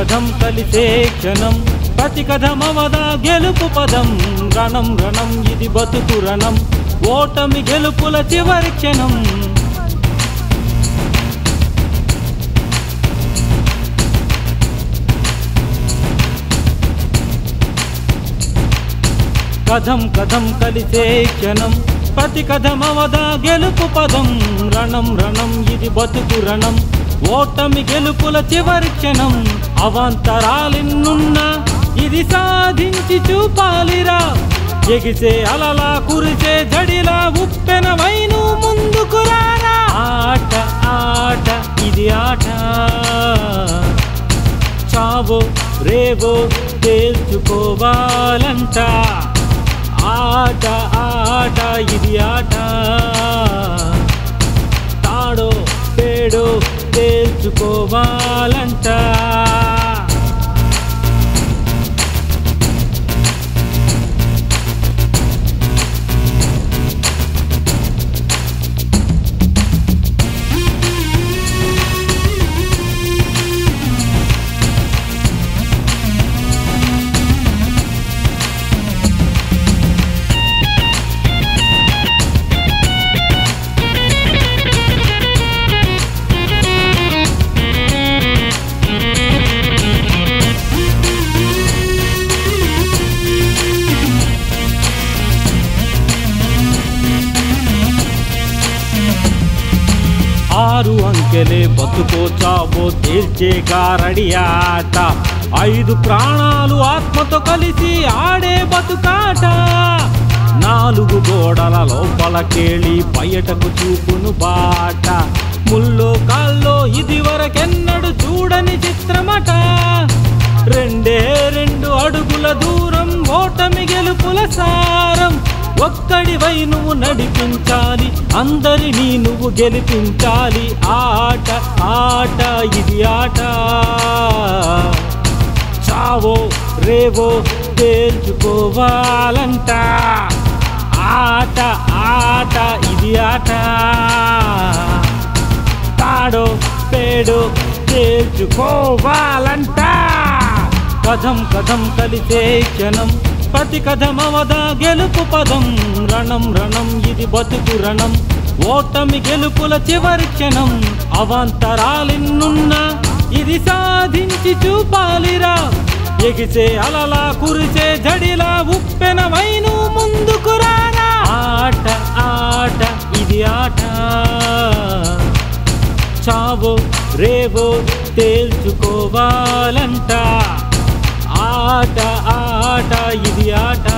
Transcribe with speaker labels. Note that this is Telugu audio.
Speaker 1: కథం కలిసే క్షణం ప్రతి కథమవద గెలుపు పదం రణం రణం ఇది బతుకు రణం ఓటమి గెలుపుల చివరి క్షణం కథం కథం కలిసే క్షణం ప్రతి కథమవద గెలుపు పదం రణం రణం ఇది బతుకు రణం ఓటమి గెలుపుల చివరి క్షణం అవాంతరాలెన్నున్నా ఇది సాధించి చూపాలిరా ఎగిసే అలలా కురిసే జడిలా ఉప్పెన వైను ముందుకు రారా ఆట ఆట ఇది ఆట చావో రేవో తేల్చుకోవాలంట ఆట ఆట ఇది ఆట తాడో పేడో తేల్చుకోవాలంట ఆరు అంకెలే బతుకో చావో తేల్చే గారడి ఆట ఐదు ప్రాణాలు ఆత్మతో కలిసి ఆడే బతుకాట నాలుగు గోడల లోపల కేళి బయటకు చూపును బాట ముల్లో కాల్లో ఇది వరకెన్నడు చూడని చిత్రమట రెండే రెండు అడుగుల దూరం ఓటమి గెలుపుల సారం ఒక్కడివై నువ్వు నడిపించాలి అందరినీ నువ్వు గెలిపించాలి ఆట ఆట ఇది ఆట చావో రేవో తేల్చుకోవాలంట ఆట ఆట ఇది ఆట తాడో పేడో తేల్చుకోవాలంట కథం కథం కలిసే క్షణం ప్రతి కథమవద గెలుపు పదం రణం రణం ఇది బతుకు రణం ఓటమి గెలుపుల చివరి క్షణం అవాంతరాలెన్నున్నా ఇది సాధించి చూపాలిరా ఎగిసే అలలా కురిసే జడిలా ఉప్పెన వైను ముందుకు రారా ఆట ఆట ఇది ఆట చావో రేవో తేల్చుకోవాలంట ఆట ఆట ఇది ఆట